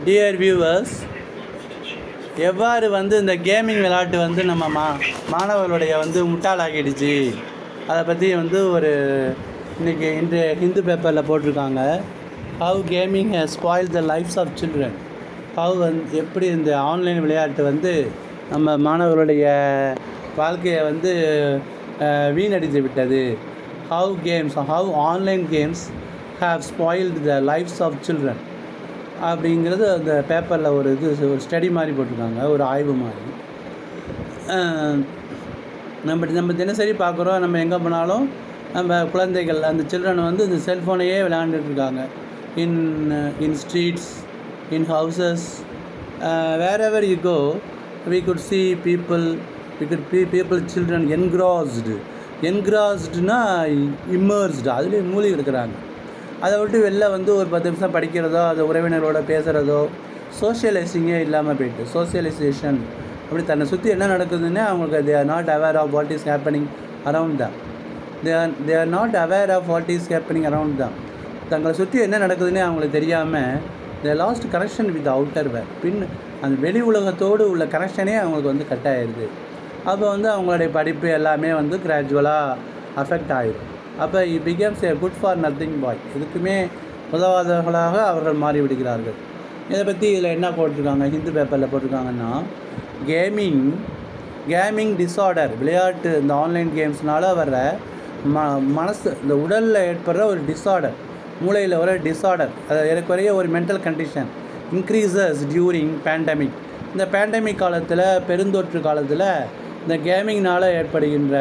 Dear viewers எவ்வாறு வந்து இந்த கேமிங் விளையாட்டு வந்து நம்ம மா மாணவர்களுடைய வந்து முட்டாளாக்கிடுச்சு அதை பற்றி வந்து ஒரு இன்றைக்கி இன்றைய ஹிந்து பேப்பரில் போட்டிருக்காங்க how gaming has spoil the lifes of children how வந்து எப்படி இந்த ஆன்லைன் விளையாட்டு வந்து நம்ம மாணவர்களுடைய வாழ்க்கையை வந்து அஹ், வீணடித்து விட்டது how games how online games have spoiled the lifes of children அப்படிங்கிறது அந்த பேப்பரில் ஒரு இது ஒரு ஸ்டடி மாதிரி போட்டிருக்காங்க ஒரு ஆய்வு மாதிரி அஹ், நம்ம நம்ம தினசரி பார்க்குறோம் நம்ம எங்கே போனாலும் நம்ம குழந்தைகள் அந்த சில்ட்ரன் வந்து இந்த செல்ஃபோனையே விளையாண்டுட்டு இருக்காங்க in in streets in houses wherever you go we could see people we could be people children engrossed என்க்ராஸ்டுனா இம்மர்ஸ்டு அதுலேயே மூழ்கி இருக்கிறாங்க அதை விட்டு வெளில வந்து ஒரு பத்து நிமிஷம் படிக்கிறதோ அது உறவினரோட பேசுகிறதோ சோஷியலைசிங்கே இல்லாமல் போயிட்டு சோஷியலைசேஷன் அப்படி தன்னை சுற்றி என்ன நடக்குதுன்னு அவங்களுக்கு they are not aware of what is happening around தான் they are they are not aware of what is happening around தான் தங்களை சுற்றி என்ன நடக்குதுன்னு அவங்களுக்கு தெரியாமல் they lost connection with outer world பின் அந்த வெளி உலகத்தோடு உள்ள கனெக்ஷனே அவங்களுக்கு வந்து கட் ஆயிடுது அப்போ வந்து அவங்களுடைய படிப்பு எல்லாமே வந்து கிராஜுவலாக அஃபெக்ட் ஆயிடும் அப்போ he becomes a good for nothing boy இதுக்குமே உதவாதவர்களாக அவர்கள் மாறிவிடுகிறார்கள் இதை பற்றி இதில் என்ன போட்டிருக்காங்க ஹிந்து பேப்பரில் போட்டிருக்காங்கன்னா கேமிங் கேமிங் டிஸார்டர் விளையாட்டு இந்த ஆன்லைன் கேம்ஸ்னால வர்ற ம மனசு இந்த உடலில் ஏற்படுற ஒரு டிஸார்டர் மூளையில் வர டிஸார்டர் அது ஏறக்குறைய ஒரு mental condition increases during pandemic இந்த பேண்டமிக் காலத்தில் பெருந்தொற்று காலத்தில் இந்த கேமிங்னால் ஏற்படுகின்ற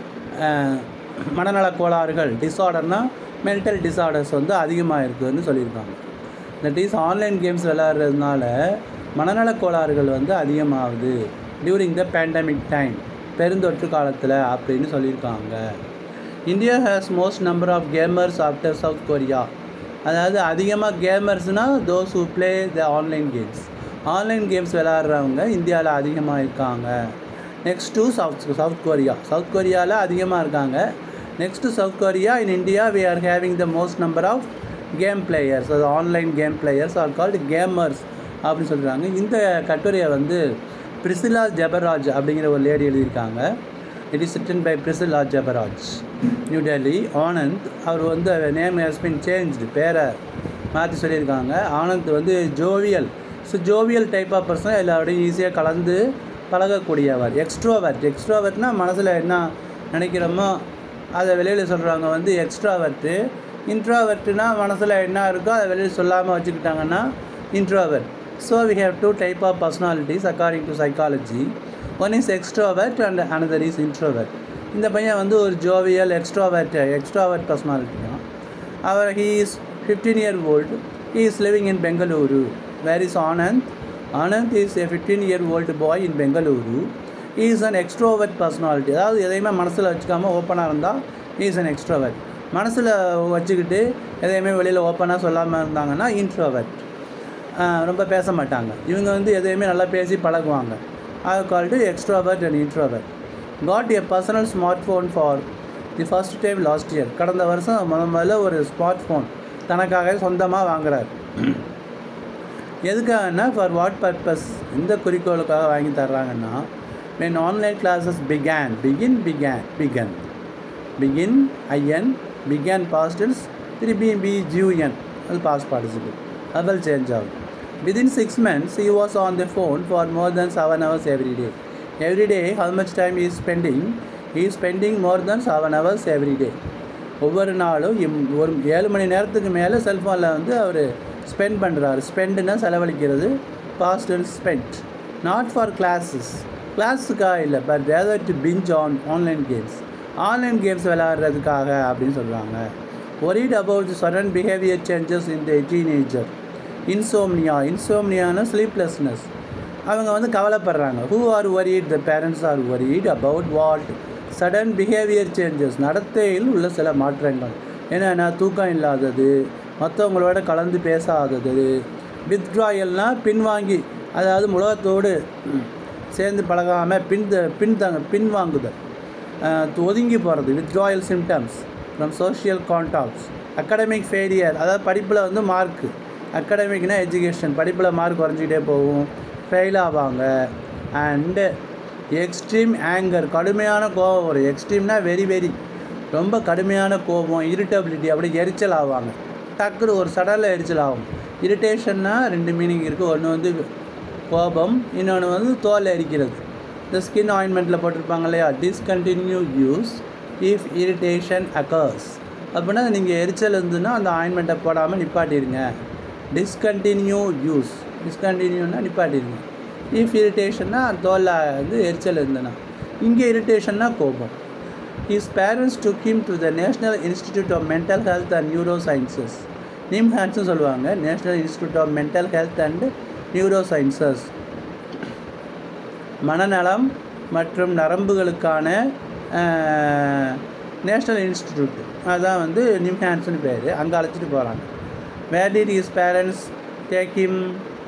அஹ், மனநலக் கோளாறுகள் டிஸார்டர்னால் மென்டல் டிஸார்டர்ஸ் வந்து அதிகமாக இருக்குதுன்னு சொல்லியிருக்காங்க தட் இஸ் ஆன்லைன் கேம்ஸ் விளையாடுறதுனால மனநலக் கோளாறுகள் வந்து அதிகமாகுது டியூரிங் த பேண்டமிக் டைம் பெருந்தொற்று காலத்தில் அப்படின்னு சொல்லியிருக்காங்க India has most number of gamers after South Korea அதாவது அதிகமாக கேமர்ஸ்னால் those who play the online games online games விளையாடுறவங்க இந்தியாவில் அதிகமாக இருக்காங்க next to South South Korea South கொரியாவில் அதிகமாக இருக்காங்க next South Korea in India we are having the most number of game players அது online game players are called gamers அப்படின்னு சொல்கிறாங்க இந்த கட்டுரையை வந்து பிரிசிலா ஜபராஜ் அப்படிங்கிற ஒரு லேடி எழுதியிருக்காங்க it is written by Priscilla Jabaraj New Delhi Anand அவர் வந்து நேம் ஹேஸ் பின் சேஞ்ச்டு பேரை மாற்றி சொல்லியிருக்காங்க ஆனந்த் வந்து jovial so jovial type of person எல்லாரோடையும் ஈஸியாக கலந்து பழகக்கூடியவர் எக்ஸ்ட்ரோவர்ட் எக்ஸ்ட்ரோவர்ட்னா மனசில் என்ன நினைக்கிறோமோ அதை வெளியில் சொல்கிறவங்க வந்து எக்ஸ்ட்ராவர்ட்டு இன்ட்ராவர்ட்னா மனசில் என்ன இருக்கோ அதை வெளியில் சொல்லாமல் வச்சுக்கிட்டாங்கன்னா introvert so we have two type of personalities according to psychology one is extrovert and another is introvert இந்த பையன் வந்து ஒரு ஜோவியல் எக்ஸ்ட்ராவர்ட் எக்ஸ்ட்ராவர்ட் பர்சனாலிட்டி தான் அவர் he is fifteen year old he is living in Bengaluru where is Anand Anand is a fifteen year old boy in Bengaluru he is an extrovert personality அதாவது எதையுமே மனசில் வச்சுக்காம ஓப்பனாக இருந்தால் he is an extrovert மனசில் வச்சுக்கிட்டு எதையுமே வெளியில் ஓப்பனாக சொல்லாமல் இருந்தாங்கன்னா introvert ரொம்ப பேச மாட்டாங்க இவங்க வந்து எதையுமே நல்லா பேசி பழகுவாங்க அது called extrovert and introvert got a personal smartphone for the first time last year கடந்த வருஷம் முத முதல்ல ஒரு ஸ்மார்ட் ஃபோன் தனக்காக சொந்தமாக வாங்குறாரு எதுக்காகன்னா ஃபார் வாட் பர்பஸ் இந்த குறிக்கோளுக்காக வாங்கி தர்றாங்கன்னா when ஆன்லைன் classes began begin began began begin I N began past tense திருப்பி பி ஜியூஎன் அது பாஸ்ட் பார்ட்டிசிபிள் அது சேஞ்ச் ஆகும் within six months he was on the phone for more than seven hours every day every day how much time he is spending he is spending more than seven hours every day ஒவ்வொரு நாளும் இம் ஒரு ஏழு மணி நேரத்துக்கு மேலே செல்ஃபோனில் வந்து அவர் spend பண்ணுறாரு ஸ்பெண்டுனா செலவழிக்கிறது past and spend not for classes கிளாஸுக்காக இல்லை but rather to binge on online games online games விளையாடுறதுக்காக அப்படின்னு சொல்கிறாங்க worried about sudden behaviour changes in the teenager insomnia இன்சோம்னியானா ஸ்லீப்லெஸ்னஸ் அவங்க வந்து கவலைப்படுறாங்க who are worried the parents are worried about what sudden behaviour changes நடத்தையில் உள்ள சில மாற்றங்கள் என்னென்னா தூக்கம் இல்லாதது மற்றவங்களோட கலந்து பேசாதது வித்ட்ராயல்னால் பின்வாங்கி அதாவது உலகத்தோடு சேர்ந்து பழகாமல் பின் பின்தங்க பின்வாங்குதல் அஹ் ஒதுங்கி போகிறது withdrawal symptoms from social contacts academic failure அதாவது படிப்பில் வந்து மார்க்கு அகாடமிக்னா எஜுகேஷன் படிப்பில் மார்க் குறைஞ்சிக்கிட்டே போகும் ஃபெயில் ஆவாங்க அண்டு எக்ஸ்ட்ரீம் ஆங்கர் கடுமையான கோபம் வரும் எக்ஸ்ட்ரீம்னா வெரி வெரி ரொம்ப கடுமையான கோபம் இரிட்டபிலிட்டி அப்படி எரிச்சல் ஆவாங்க டக்குனு ஒரு சடலில் எரிச்சல் ஆகும் இரிட்டேஷன்னா ரெண்டு மீனிங் இருக்குது ஒன்று வந்து கோபம் இன்னொன்று வந்து தோல் எரிக்கிறது இந்த ஸ்கின் ஆயின்மெண்ட்டில் போட்டிருப்பாங்க இல்லையா discontinue use if irritation occurs அப்படின்னா நீங்கள் எரிச்சல் இருந்ததுன்னா அந்த ஆயின்மெண்ட்டை போடாமல் நிப்பாட்டிடுங்க டிஸ்கண்டினியூ யூஸ் டிஸ்கண்டினியூனா நிப்பாட்டிடுங்க இஃப் இரிட்டேஷன்னா தோலில் வந்து எரிச்சல் இருந்ததுன்னா இங்கே இரிட்டேஷன்னா கோபம் his parents took him to the National Institute of Mental Health and Neurosciences நிம்ஹான்ஸ்னு சொல்லுவாங்க National Institute of Mental Health and Neurosciences மனநலம் மற்றும் நரம்புகளுக்கான நேஷ்னல் இன்ஸ்டிடியூட் அதான் வந்து நிம்ஹான்ஸ்னு பேர் அங்கே அழைச்சிட்டு போகிறாங்க where did his parents take him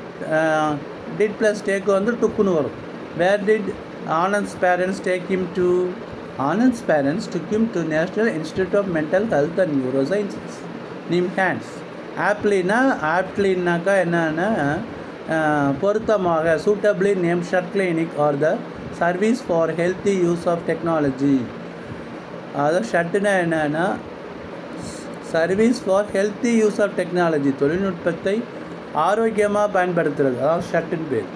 did plus take வந்து டுக்குன்னு வரும் where did Anand's parents take him to Anand's parents took him to National Institute of Mental Health and Neurosciences NIMHANS ஆப்லினா ஆப்லின்னாக்கா என்னன்னா அஹ், பொருத்தமாக suitably name SHUT clinic or the service for healthy use of technology அதாவது ஷட்டுனா என்னன்னா service for healthy use of technology தொழில்நுட்பத்தை ஆரோக்கியமாக பயன்படுத்துறது அதாவது ஷட்டுன்னு பேர்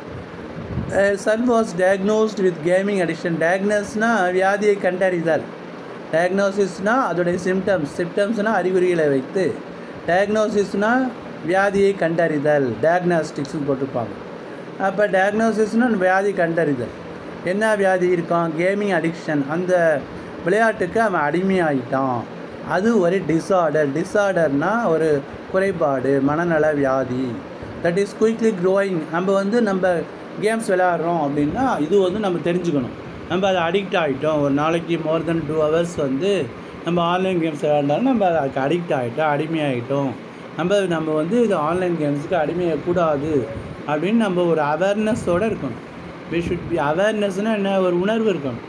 Sun was diagnosed with gaming addiction டயக்னோஸ்னால் வியாதியை கண்டறிதல் டயக்னோசிஸ்னால் அதோடைய சிம்டம்ஸ் சிம்டம்ஸ்னால் அறிகுறிகளை வைத்து டயக்னோசிஸ்னால் வியாதியை கண்டறிதல் டயக்னாஸ்டிக்ஸ்னு போட்டிருப்பாங்க அப்போ டயக்னோசிஸ்னால் வியாதி கண்டறிதல் என்ன வியாதி இருக்கான் கேமிங் அடிக்ஷன் அந்த விளையாட்டுக்கு அவன் அடிமையாயிட்டான் அது ஒரு டிஸார்டர் டிஸார்டர்னால் ஒரு குறைபாடு மனநல வியாதி தட் இஸ் குயிக்லி க்ரோயிங் நம்ம வந்து நம்ம கேம்ஸ் விளையாடுறோம் அப்படின்னா இது வந்து நம்ம தெரிஞ்சுக்கணும் நம்ம அதை அடிக்ட் ஆகிட்டோம் ஒரு நாளைக்கு மோர் தென் டூ ஹவர்ஸ் வந்து நம்ம ஆன்லைன் கேம்ஸ் விளையாண்டாலும் நம்ம அதுக்கு அடிக்ட் ஆகிட்டோம் அடிமையாகிட்டோம் நம்ம நம்ம வந்து இது ஆன்லைன் கேம்ஸுக்கு அடிமையக்கூடாது அப்படின்னு நம்ம ஒரு அவேர்னஸோடு இருக்கணும் வி ஷுட் பி அவேர்னஸ்னால் என்ன ஒரு உணர்வு இருக்கணும்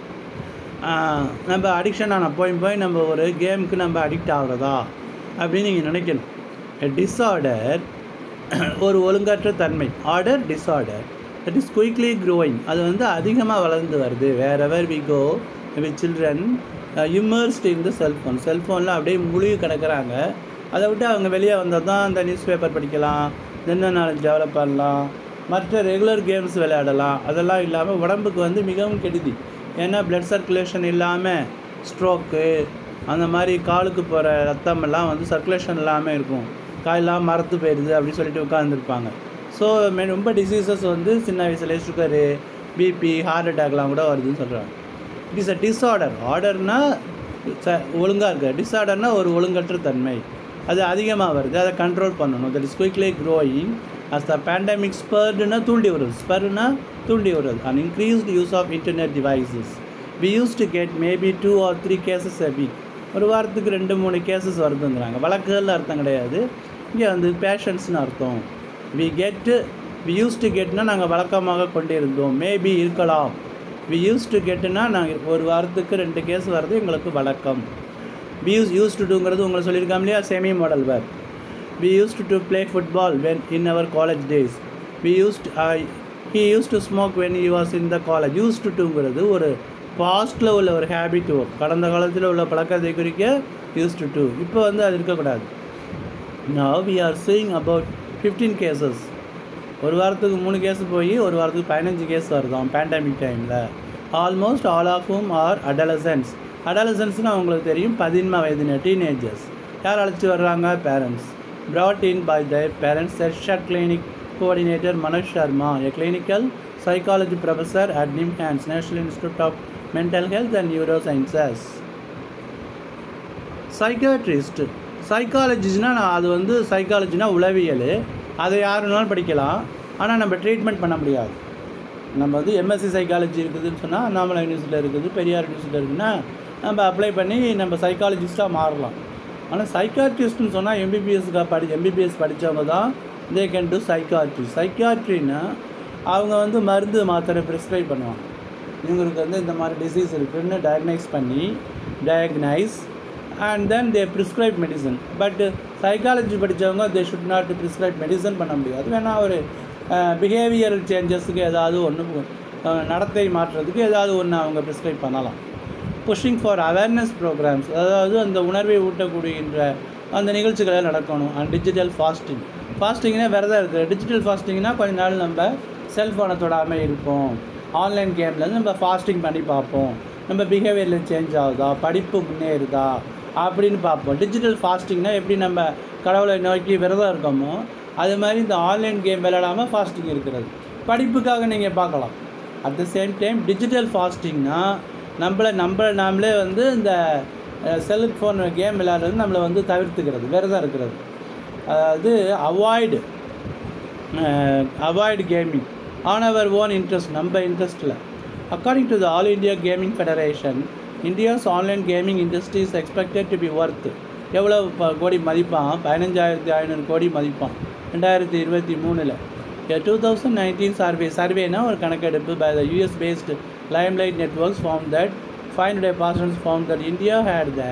ஆஹ் நம்ம அடிக்ஷன் ஆன போய் போய் நம்ம ஒரு கேமுக்கு நம்ம அடிக்ட் ஆகுறதா அப்படின்னு நீங்கள் நினைக்கணும் டிஸார்டர் ஒரு ஒழுங்கற்ற தன்மை order disorder that is quickly growing அது வந்து அதிகமாக வளர்ந்து வருது wherever we go with children immersed in the cellphone செல்ஃபோனில் அப்படியே முழுகி கிடக்குறாங்க அதை விட்டு அவங்க வெளியே வந்தால் தான் அந்த நியூஸ் பேப்பர் படிக்கலாம் ஜென்ரல் நாலேஜ் டெவலப் பண்ணலாம் மற்ற ரெகுலர் கேம்ஸ் விளையாடலாம் அதெல்லாம் இல்லாமல் உடம்புக்கு வந்து மிகவும் கெடுதி ஏன்னா பிளட் சர்க்குலேஷன் இல்லாமல் ஸ்ட்ரோக்கு அந்த மாதிரி காலுக்கு போகிற ரத்தம் எல்லாம் வந்து சர்க்குலேஷன் இல்லாமல் இருக்கும் காயெல்லாம் மரத்து போயிடுது அப்படின்னு சொல்லிட்டு உட்காந்துருப்பாங்க ஸோ ரொம்ப டிசீசஸ் வந்து சின்ன வயசுலேயே சுகரு பிபி ஹார்ட் அட்டாக்லாம் கூட வருதுன்னு சொல்கிறாங்க இட் இஸ் அ டிஸார்டர் ஆர்டர்னா ச ஒழுங்காக இருக்க டிஸார்டர்னா ஒரு ஒழுங்கற்ற தன்மை அது அதிகமாக வருது அதை கண்ட்ரோல் பண்ணணும் that is quickly growing as the pandemic ஸ்பர்டுனா தூண்டி வருது ஸ்பர்னா தூண்டி வருது and increased use of internet devices we use to get maybe two or three cases a week ஒரு வாரத்துக்கு ரெண்டு மூணு கேசஸ் வருதுங்கிறாங்க வழக்குகள்னு அர்த்தம் கிடையாது இங்கே வந்து பேஷன்ஸ்னு அர்த்தம் வி கெட்டு வி யூஸ் டு கெட்னா நாங்கள் வழக்கமாக கொண்டிருந்தோம் மேபி இருக்கலாம் வி யூஸ் டு கெட்டுனா நாங்கள் ஒரு வாரத்துக்கு ரெண்டு கேஸ் வர்றது எங்களுக்கு வழக்கம் வி யூஸ் யூஸ் டு டூங்கிறது உங்களை சொல்லியிருக்காம இல்லையா semi model where we use to play football when in our college days we use he use to smoke when you was in the college use to டூங்கிறது ஒரு பாஸ்ட்டில் உள்ள ஒரு habit கடந்த காலத்தில் உள்ள பழக்கத்தை குறிக்க யூஸ் டு டூ இப்போ வந்து அது இருக்கக்கூடாது now we are seeing about 15 cases ஒரு வாரத்துக்கு மூணு கேஸ் போய் ஒரு வாரத்துக்கு பதினஞ்சு கேஸ் வருதாம் பேண்டமிக் டைமில் almost all of whom are adolescents adolescents அவங்களுக்கு தெரியும் பதின்ம வயதின டீனேஜர்ஸ் யார் அழைச்சி வர்றாங்க parents brought in by their parents செர்ஷட் clinic coordinator Manoj Sharma a clinical psychology professor at NIMHANS National Institute of Mental Health and Neurosciences psychiatrist சைக்காலஜிஸ்னா அது வந்து சைக்காலஜினா உளவியல் அதை யார் வேணாலும் படிக்கலாம் ஆனால் நம்ம ட்ரீட்மெண்ட் பண்ண முடியாது நம்ம வந்து எம்எஸ்சி சைக்காலஜி இருக்குதுன்னு சொன்னால் அண்ணாமலை யூனிவர்சிட்டியில் இருக்குது பெரியார் யூனிவர்சிட்டியில் இருக்குன்னா நம்ம அப்ளை பண்ணி நம்ம சைக்காலஜிஸ்ட்டாக மாறலாம் ஆனால் சைக்காட்ரிஸ்ட்னு சொன்னால் எம்பிபிஎஸ்க்கு படி எம்பிபிஎஸ் படித்தவங்க தான் தே கேன் டூ சைக்காட்ரி சைக்காட்ரின்னா அவங்க வந்து மருந்து மாத்திரை ப்ரிஸ்கிரைப் பண்ணுவாங்க இவங்களுக்கு வந்து இந்த மாதிரி டிசீஸ் இருக்குதுன்னு டயக்னைஸ் பண்ணி diagnose and then they prescribe medicine but psychology படித்தவங்க they should not prescribe medicine பண்ண முடியாது வேணால் ஒரு பிஹேவியரல் சேஞ்சஸுக்கு ஏதாவது ஒன்று நடத்தை மாற்றுறதுக்கு ஏதாவது ஒன்று அவங்க ப்ரிஸ்கிரைப் பண்ணலாம் புஷிங் ஃபார் அவேர்னஸ் ப்ரோக்ராம்ஸ் அதாவது அந்த உணர்வை ஊட்டக்கூடின்ற அந்த நிகழ்ச்சிகளை நடக்கணும் அண்ட் டிஜிட்டல் ஃபாஸ்டிங் ஃபாஸ்டிங்னா விரதம் இருக்குது டிஜிட்டல் ஃபாஸ்டிங்னா கொஞ்ச நாள் நம்ம செல்ஃபோனை தொடாமல் இருப்போம் ஆன்லைன் கேம்லேருந்து நம்ம ஃபாஸ்டிங் பண்ணி பார்ப்போம் நம்ம பிஹேவியரில் சேஞ்ச் ஆகுதா படிப்பு முன்னேறுதா அப்படின்னு பார்ப்போம் டிஜிட்டல் ஃபாஸ்டிங்னா எப்படி நம்ம கடவுளை நோக்கி விரதம் இருக்கோமோ அது மாதிரி இந்த ஆன்லைன் கேம் விளையாடாமல் ஃபாஸ்டிங் இருக்கிறது படிப்புக்காக நீங்கள் பார்க்கலாம் at the same time digital ஃபாஸ்டிங்னா நம்மளை நம்மளை நாமளே வந்து இந்த செல்ஃபோன் கேம் விளையாடுறது நம்மளை வந்து தவிர்த்துக்கிறது விரதம் இருக்கிறது அதாவது avoid avoid gaming on our own interest நம்ம இன்ட்ரெஸ்ட்டில் according to the all India gaming federation India's online gaming industry is expected to be worth எவ்வளோ ப- கோடி மதிப்பான் பதினஞ்சாயிரத்தி ஐநூறு கோடி மதிப்பான் ரெண்டாயிரத்தி இருபத்தி மூணில் டூ தௌசண்ட் நைன்டீன் சர்வே சர்வேனா ஒரு கணக்கெடுப்பு by the US based limelight networks firm that five hundred percent firm that India had the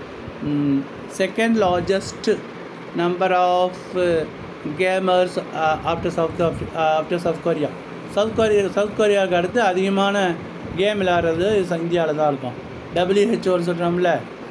second largest number of uh, gamers uh, after South Af- uh, after South Korea. South Korea South கொரியாவுக்கு அடுத்து அதிகமான game விளையாடுறது இந்தியாவில் தான் இருக்கும் டபிள்யூஹெச்ஓன்னு சொல்கிறோம்ல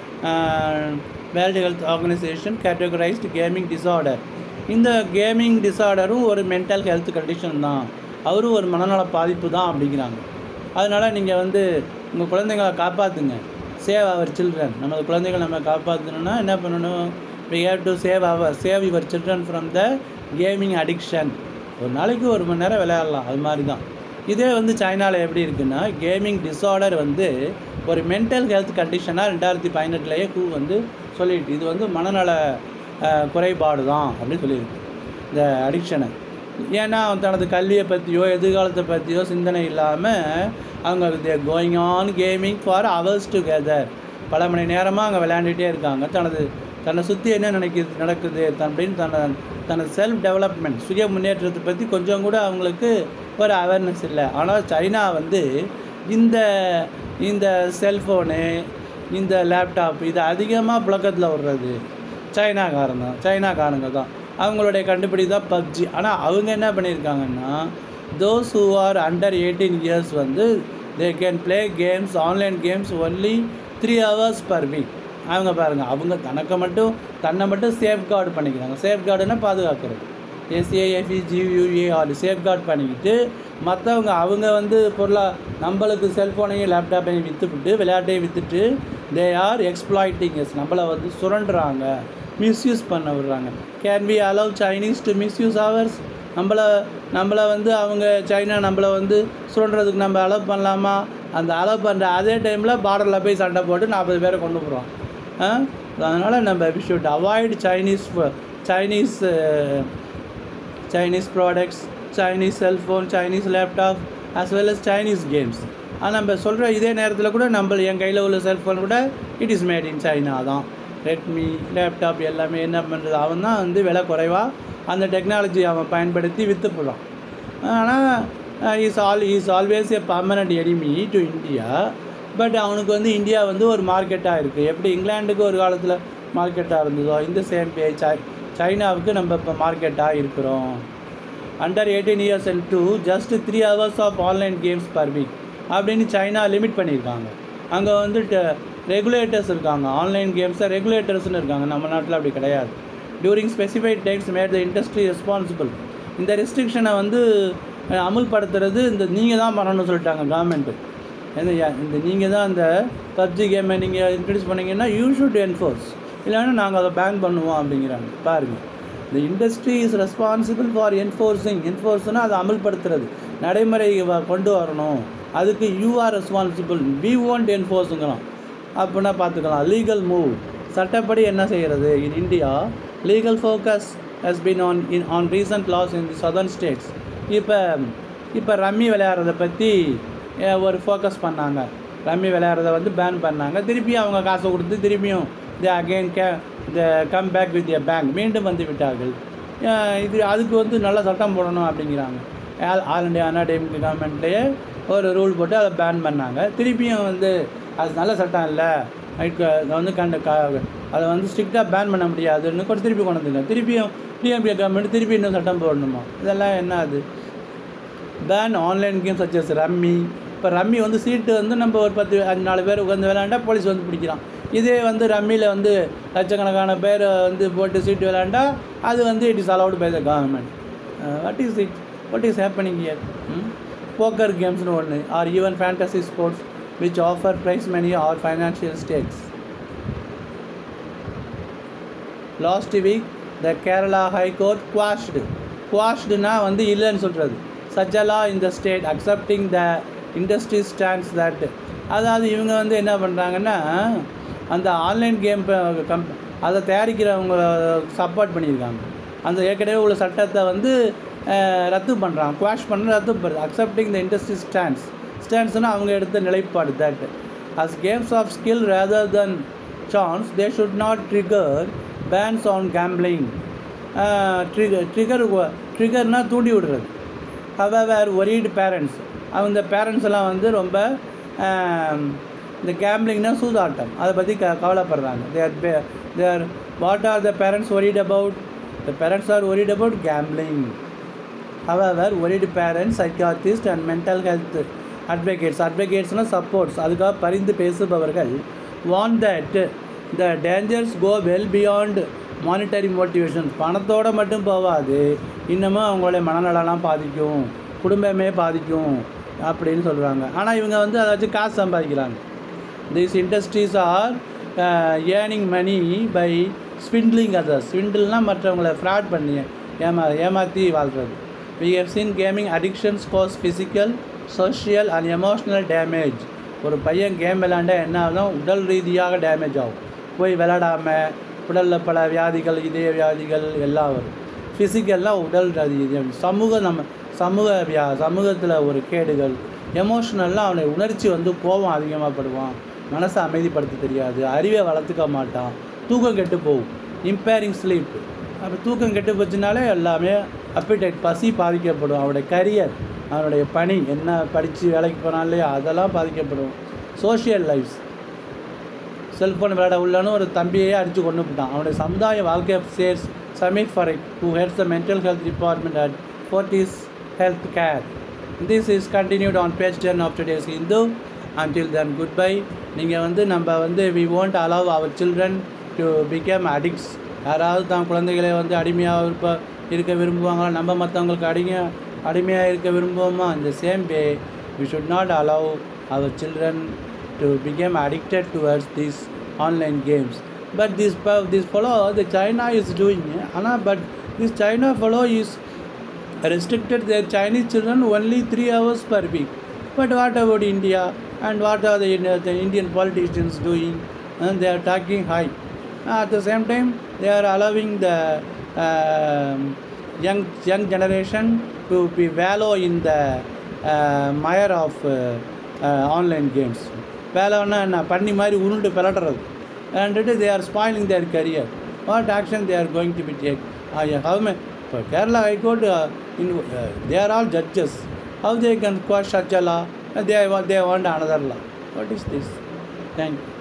world health organisation categorised gaming disorder இந்த கேமிங் டிசார்டரும் ஒரு மென்டல் ஹெல்த் கண்டிஷன் தான் அவரும் ஒரு மனநல பாதிப்பு தான் அப்படிங்கிறாங்க அதனால் நீங்கள் வந்து உங்கள் குழந்தைங்களை காப்பாற்றுங்க சேவ் அவர் சில்ட்ரன் நமது குழந்தைகளை நம்ம காப்பாற்றணும்னா என்ன பண்ணணும் we have to save our save your children from the gaming addiction ஒரு நாளைக்கு ஒரு மணி நேரம் விளையாடலாம் அது மாதிரி தான் இதே வந்து சைனாவில் எப்படி இருக்குன்னா கேமிங் டிஸார்டர் வந்து ஒரு மென்டல் ஹெல்த் கண்டிஷனாக ரெண்டாயிரத்தி பதினெட்டுலேயே கூ வந்து சொல்லிட்டு இது வந்து மனநல அஹ், குறைபாடு தான் அப்படின்னு சொல்லியிருக்கு இந்த அடிக்ஷனை ஏன்னா அவன் தனது கல்வியை பற்றியோ எதிர்காலத்தை பற்றியோ சிந்தனை இல்லாமல் அவங்க going on gaming for hours together பல மணி நேரமாக அங்கே விளையாண்டுட்டே இருக்காங்க தனது தன்னை சுற்றி என்ன நினைக்குது நடக்குது தன் அப்படின்னு தன்னை தனது செல்ஃப் டெவலப்மெண்ட் சுய முன்னேற்றத்தை பற்றி கொஞ்சம் கூட அவங்களுக்கு ஒரு அவேர்னஸ் இல்லை ஆனால் சைனா வந்து இந்த இந்த செல்ஃபோனு இந்த லேப்டாப் இது அதிகமாக புழக்கத்தில் விடுறது சைனாக்காரன் தான் சைனாக்காரங்க தான் அவங்களுடைய கண்டுபிடி தான் பப்ஜி ஆனால் அவங்க என்ன பண்ணியிருக்காங்கன்னா those who are under eighteen years வந்து they can play games online games only three hours per week அவங்க பாருங்கள் அவங்க தனக்கு மட்டும் தன்னை மட்டும் சேஃப்கார்டு பண்ணிக்கிறாங்க சேஃப்கார்டுன்னா பாதுகாக்கிறது எஸ்ஏஎஃப்இ ஜியூஏஆர் சேஃப்கார்ட் பண்ணிக்கிட்டு மற்றவங்க அவங்க வந்து பொருளாக நம்மளுக்கு செல்ஃபோனையும் லேப்டாப்பையும் விற்றுவிட்டு விளையாட்டையும் விற்றுட்டு தே ஆர் எக்ஸ்ப்ளாய்டிங் எஸ் நம்மளை வந்து சுரண்டுறாங்க மிஸ்யூஸ் பண்ண விடுறாங்க can we allow Chinese to misuse ours நம்மளை நம்மளை வந்து அவங்க சைனா நம்மளை வந்து சுரண்டுறதுக்கு நம்ம அலோவ் பண்ணலாமா அந்த அலோவ் பண்ணுற அதே டைமில் பார்டரில் போய் சண்டை போட்டு நாற்பது பேரை கொண்டு போகிறோம் அதனால் நம்ம we should avoid Chinese Chinese Chinese products Chinese cellphone Chinese laptop as well as Chinese games ஆனால் நம்ம சொல்கிற இதே நேரத்தில் கூட நம்ம என் கையில் உள்ள செல்ஃபோன் கூட it is made in China தான் ரெட்மி லேப்டாப் எல்லாமே என்ன பண்ணுறது அவன் தான் வந்து விலை குறைவாக அந்த டெக்னாலஜி அவன் பயன்படுத்தி விற்று போடுறான் ஆனால் is all is always a permanent enemy to India but அவனுக்கு வந்து இந்தியா வந்து ஒரு மார்க்கெட்டாக இருக்குது எப்படி இங்கிலாந்துக்கு ஒரு காலத்தில் மார்க்கெட்டாக இருந்ததோ இந்த சேம் பே சை சைனாவுக்கு நம்ம இப்போ மார்க்கெட்டாக இருக்கிறோம் under eighteen years and to just three hours of online games per week அப்படின்னு சைனா லிமிட் பண்ணியிருக்காங்க அங்கே வந்து ரெகுலேட்டர்ஸ் இருக்காங்க ஆன்லைன் கேம்ஸை ரெகுலேட்டர்ஸ்னு இருக்காங்க நம்ம நாட்டில் அப்படி கிடையாது during specified times made the industry responsible இந்த ரெஸ்ட்ரிக்ஷனை வந்து அஹ், அமுல்படுத்துறது இந்த நீங்கள் தான் பண்ணணும்னு சொல்லிட்டாங்க கவர்மெண்ட்டு இந்த யா- இந்த நீங்கள் தான் அந்த பப்ஜி கேமை நீங்கள் இன்ட்ரடியூஸ் பண்ணீங்கன்னா யூ ஷுட் என்ஃபோர்ஸ் இல்லைன்னா நாங்கள் அதை பேன் பண்ணுவோம் அப்படிங்கிறாங்க பாருங்கள் இந்த industry is responsible for enforcing என்ஃபோர்ஸ்னால் அதை அமல்படுத்துறது நடைமுறை வ- கொண்டு வரணும் அதுக்கு you are responsible we won't என்ஃபோர்ஸுங்கிறோம் அப்படின்னா பார்த்துக்கலாம் லீகல் மூவ் சட்டப்படி என்ன செய்கிறது in India legal focus has been on in on recent laws in the southern states இப்போ இப்போ ரம்மி விளையாடுறத பற்றி ஒரு ஃபோக்கஸ் பண்ணாங்க ரம்மி விளையாடுறத வந்து பேன் பண்ணாங்க திருப்பியும் அவங்க காசை கொடுத்து திருப்பியும் தி அகெயின் கே the come back with a bang மீண்டும் வந்து விட்டார்கள் அஹ் இது அதுக்கு வந்து நல்ல சட்டம் போடணும் அப்படிங்கிறாங்க ஆல் ஆல் இண்டியா அண்ணா டைமுக்கு கவர்மெண்ட்லேயே ஒரு ரூல் போட்டு அதை பேன் பண்ணாங்க திருப்பியும் வந்து அது நல்ல சட்டம் இல்லை அதுக்கு அதை வந்து கண்ட க அதை வந்து ஸ்ட்ரிக்டாக பேன் பண்ண முடியாதுன்னு கூட திருப்பி கொண்டு வந்துங்க திருப்பியும் டிஎம்கே கவர்மெண்ட் திருப்பி இன்னும் சட்டம் போடணுமா இதெல்லாம் என்ன அது ban online game such as rummy இப்போ ரம்மி வந்து சீட்டு வந்து நம்ம ஒரு பத்து அஞ்சு நாலு பேர் உட்காந்து விளையாண்டா போலீஸ் வந்து பிடிக்கிறான் இதே வந்து ரம்மியில் வந்து லட்சக்கணக்கான பேர் வந்து போட்டு சீட்டு விளையாண்டா அது வந்து it is allowed by the government what is it what is happening here poker கேம்ஸ்னு ஒன்று or even fantasy sports which offer prize money or financial stakes last week the Kerala high court quashed குவாஷ்டுனா வந்து இல்லைன்னு சொல்கிறது சஜலா இந்த state accepting the industry stands that அதாவது இவங்க வந்து என்ன பண்ணுறாங்கன்னா அந்த ஆன்லைன் கேம் கம் அதை தயாரிக்கிறவங்க சப்போர்ட் பண்ணியிருக்காங்க அந்த ஏற்கனவே உள்ள சட்டத்தை வந்து அஹ், ரத்து பண்ணுறாங்க குவாஷ் பண்ண ரத்து பண்ணுறது அக்செப்டிங் த இண்டஸ்ட்ரி ஸ்டாண்ட்ஸ் ஸ்டாண்ட்ஸ்னால் அவங்க எடுத்த நிலைப்பாடு that as games of skill rather than chance they should not trigger bans on gambling trigger trigger ட்ரிகர்னா தூண்டி விடுறது ஹவர் ஒரீடு பேரண்ட்ஸ் அவங்க பேரண்ட்ஸ் எல்லாம் வந்து ரொம்ப ஆம், இந்த கேம்லிங்னா சூதாட்டம் அதை பற்றி க கவலைப்படுறாங்க there there what are the parents worried about the parents are worried about gambling however worried parents psychiatrists and mental health advocates advocatesனால் சப்போர்ட்ஸ் அதுக்காக பரிந்து பேசுபவர்கள் want that the dangers go well beyond monetary motivation பணத்தோடு மட்டும் போகாது இன்னமும் அவங்களுடைய மனநலம்லாம் பாதிக்கும் குடும்பமே பாதிக்கும் அப்படின்னு சொல்கிறாங்க ஆனால் இவங்க வந்து அதை வச்சு காசு சம்பாதிக்கிறாங்க these industries are earning money by swindling others ஸ்விண்டில்னால் மற்றவங்களை ஃப்ராட் பண்ணி ஏமா ஏமாற்றி வாழ்கிறது we have seen gaming addictions cause physical social and emotional damage ஒரு பையன் கேம் விளையாண்டா என்ன ஆகும் உடல் ரீதியாக டேமேஜ் ஆகும் போய் விளையாடாமல் உடலில் பல வியாதிகள் இதய வியாதிகள் எல்லாம் வரும் ஃபிசிக்கல்லாம் உடல் ரீதியாக சமூக நம்ம சமூக வியா சமூகத்தில் ஒரு கேடுகள் எமோஷ்னல்லாம் அவனை உணர்ச்சி வந்து கோபம் அதிகமாக படுவான் மனசை அமைதிப்படுத்த தெரியாது அறிவை வளர்த்துக்க மாட்டான் தூக்கம் கெட்டு போகும் இம்பேரிங் ஸ்லீப் அப்போ தூக்கம் கெட்டு போச்சுனாலே எல்லாமே அப்பிடைட் பசி பாதிக்கப்படும் அவனுடைய கரியர் அவனுடைய பணி என்ன படித்து வேலைக்கு போனாலே அதெல்லாம் பாதிக்கப்படும் சோஷியல் லைஃப்ஸ் செல்ஃபோன் விளையாட உள்ளன்னு ஒரு தம்பியே அடித்து கொண்டு போட்டான் அவனுடைய சமுதாய வாழ்க்கை சேர்ஸ் Samir Parikh who heads the mental health department at Fortis health care this is continued on page ten of today's Hindu until then goodbye நீங்கள் வந்து நம்ம வந்து we won't allow our children to become addicts யாராவது தான் குழந்தைகளை வந்து அடிமையாக இருப்ப இருக்க விரும்புவாங்களா நம்ம மற்றவங்களுக்கு அடிமை அடிமையாக இருக்க விரும்புவோமா இந்த same way we should not allow our children to become addicted towards these online games but this pe- this fellow the china is doing ana but this china fellow is restricted their chinese children only 3 hours per week but what about india and what are the, Indi- the indian politicians doing and they are talking high at the same time they are allowing the um, young young generation to be wallow in the uh, mire of uh, uh, online games வேலைன்னா என்ன பண்ணி மாதிரி உருண்டு பிளட்டுறது and they are spoiling their career what action they are going to be take uh, how may இப்போ Kerala high court in uh, they are all judges how they can quash such a law they, wa- they want another law what is this thank you